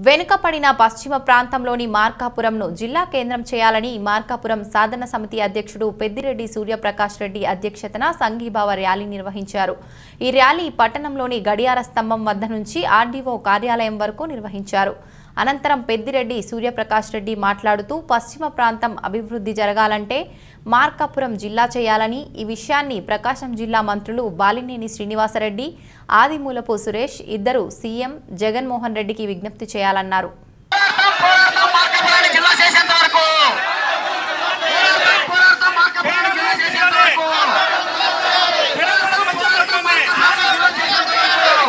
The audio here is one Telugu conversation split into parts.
వెనుకపడిన పశ్చిమ ప్రాంతంలోని మార్కాపురంను జిల్లా కేంద్రం చేయాలని మార్కాపురం సాధన సమితి అధ్యక్షుడు పెద్దిరెడ్డి సూర్యప్రకాష్ రెడ్డి అధ్యక్షతన సంఘీభావ ర్యాలీ నిర్వహించారు ఈ ర్యాలీ పట్టణంలోని గడియార స్తంభం వద్ద నుంచి ఆర్డీఓ కార్యాలయం వరకు నిర్వహించారు అనంతరం పెద్దిరెడ్డి సూర్యప్రకాష్ రెడ్డి మాట్లాడుతూ పశ్చిమ ప్రాంతం అభివృద్ధి జరగాలంటే మార్కాపురం జిల్లా చేయాలని ఈ విషయాన్ని ప్రకాశం జిల్లా మంత్రులు బాలినేని శ్రీనివాసరెడ్డి ఆదిమూలపు సురేష్ ఇద్దరు సీఎం జగన్మోహన్ రెడ్డికి విజ్ఞప్తి చేయాలన్నారు పోరాటం మార్కపురాన్ని జిల్లా చేసేంత వరకు పోరాటం మార్కపురాన్ని జిల్లా చేసేంత వరకు పోరాటం మార్కపురాన్ని జిల్లా చేసేంత వరకు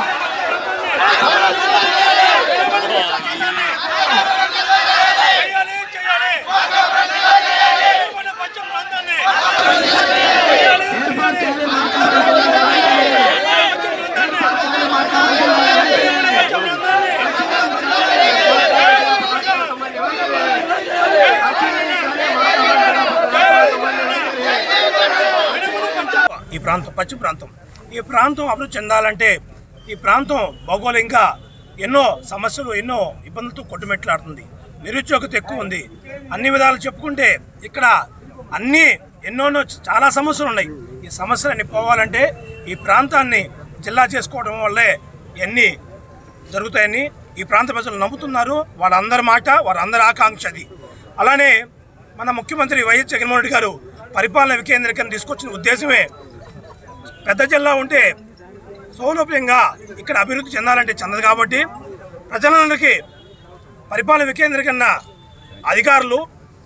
చేయాలి చేయాలి మన పశ్చిమ ప్రాంతాన్ని చేయాలి చేయాలి ఈ ప్రాంతం పశ్చిమ ప్రాంతం ఈ ప్రాంతం అభివృద్ధి చెందాలంటే ఈ ప్రాంతం భౌగోళికంగా ఎన్నో సమస్యలు ఎన్నో ఇబ్బందులతో కొట్టుమెట్లాడుతుంది నిరుద్యోగత ఎక్కువ ఉంది అన్ని విధాలు చెప్పుకుంటే ఇక్కడ అన్ని ఎన్నోనో చాలా సమస్యలు ఉన్నాయి ఈ సమస్యలన్నీ పోవాలంటే ఈ ప్రాంతాన్ని జిల్లా చేసుకోవడం వల్లే ఇవన్నీ జరుగుతాయని ఈ ప్రాంత ప్రజలు నమ్ముతున్నారు వాళ్ళందరి మాట వారందరి ఆకాంక్ష అది అలానే మన ముఖ్యమంత్రి వైఎస్ జగన్మోహన్ రెడ్డి గారు పరిపాలన వికేంద్రీకరణ తీసుకొచ్చిన ఉద్దేశమే పెద్ద జిల్లా ఉంటే సౌలభ్యంగా ఇక్కడ అభివృద్ధి చెందాలంటే చెందదు కాబట్టి ప్రజలందరికీ పరిపాలన వికేంద్రీకరణ అధికారులు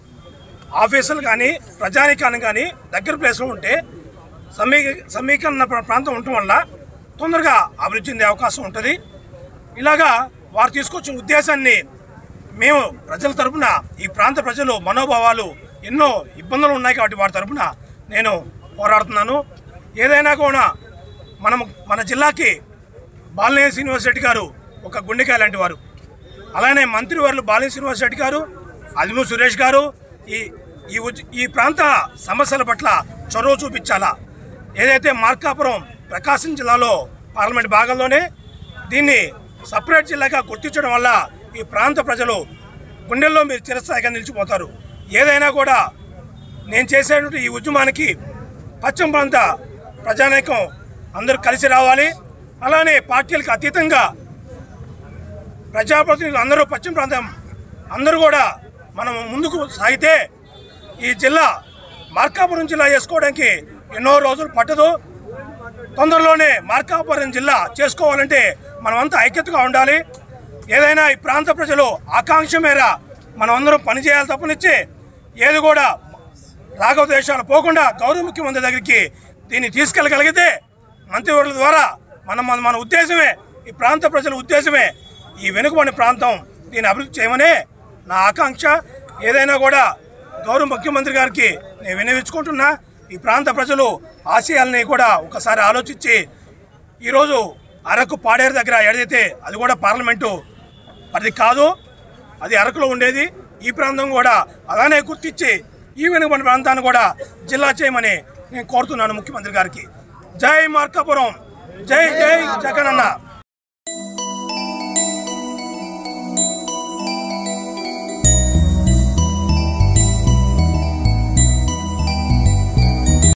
ఆఫీసులు కానీ ప్రజానికాన్ని కానీ దగ్గర ప్లేస్లో ఉంటే సమీ సమీకరణ ప్ర- ప్రాంతం ఉండటం వల్ల తొందరగా అభివృద్ధి చెందే అవకాశం ఉంటుంది ఇలాగా వారు తీసుకొచ్చిన ఉద్దేశాన్ని మేము ప్రజల తరపున ఈ ప్రాంత ప్రజలు మనోభావాలు ఎన్నో ఇబ్బందులు ఉన్నాయి కాబట్టి వారి తరపున నేను పోరాడుతున్నాను ఏదైనా కూడా మనం మన జిల్లాకి బాలినేని శ్రీనివాస్ రెడ్డి గారు ఒక గుండెకాయ లాంటి వారు అలానే మంత్రివర్యులు బాలినేని శ్రీనివాస్ రెడ్డి గారు అదిము సురేష్ గారు ఈ ఈ ఉజ్- ఈ ప్రాంత సమస్యల పట్ల చొరవ చూపించాలా ఏదైతే మార్కాపురం ప్రకాశం జిల్లాలో పార్లమెంట్ భాగంలోనే దీన్ని సపరేట్ జిల్లాగా గుర్తించడం వల్ల ఈ ప్రాంత ప్రజలు గుండెల్లో మీరు చిరస్థాయిగా నిలిచిపోతారు ఏదైనా కూడా నేను చేసేటువంటి ఈ ఉద్యమానికి పశ్చిమ ప్రాంత ప్రజానీకం అందరూ కలిసి రావాలి అలానే పార్టీలకు అతీతంగా ప్రజాప్రతినిధులు అందరూ పశ్చిమ ప్రాంతం అందరూ కూడా మనం ముందుకు సాగితే ఈ జిల్లా మార్కాపురం జిల్లా చేసుకోవడానికి ఎన్నో రోజులు పట్టదు తొందరలోనే మార్కాపురం జిల్లా చేసుకోవాలంటే మనమంతా ఐక్యతగా ఉండాలి ఏదైనా ఈ ప్రాంత ప్రజలు ఆకాంక్ష మేర మనం అందరం పనిచేయాలి తప్పనిచ్చి ఏది కూడా రాఘవ దేశాలు పోకుండా గౌరవ ముఖ్యమంత్రి దగ్గరికి దీన్ని తీసుకెళ్ళగలిగితే మంత్రివర్యుల ద్వారా మన మన మన ఉద్దేశమే ఈ ప్రాంత ప్రజల ఉద్దేశమే ఈ వెనుకబడిన ప్రాంతం దీన్ని అభివృద్ధి చేయమనే నా ఆకాంక్ష ఏదైనా కూడా గౌరవ ముఖ్యమంత్రి గారికి నేను వినవించుకుంటున్నా ఈ ప్రాంత ప్రజలు ఆశయాల్ని కూడా ఒకసారి ఆలోచించి ఈరోజు అరకు పాడేరు దగ్గర ఏదైతే అది కూడా పార్లమెంటు అది కాదు అది అరకులో ఉండేది ఈ ప్రాంతం కూడా అలానే గుర్తించి ఈ వెనుకబడిన ప్రాంతాన్ని కూడా జిల్లా చేయమని నేను కోరుతున్నాను ముఖ్యమంత్రి గారికి జై మార్కాపురం జై జై జగనన్న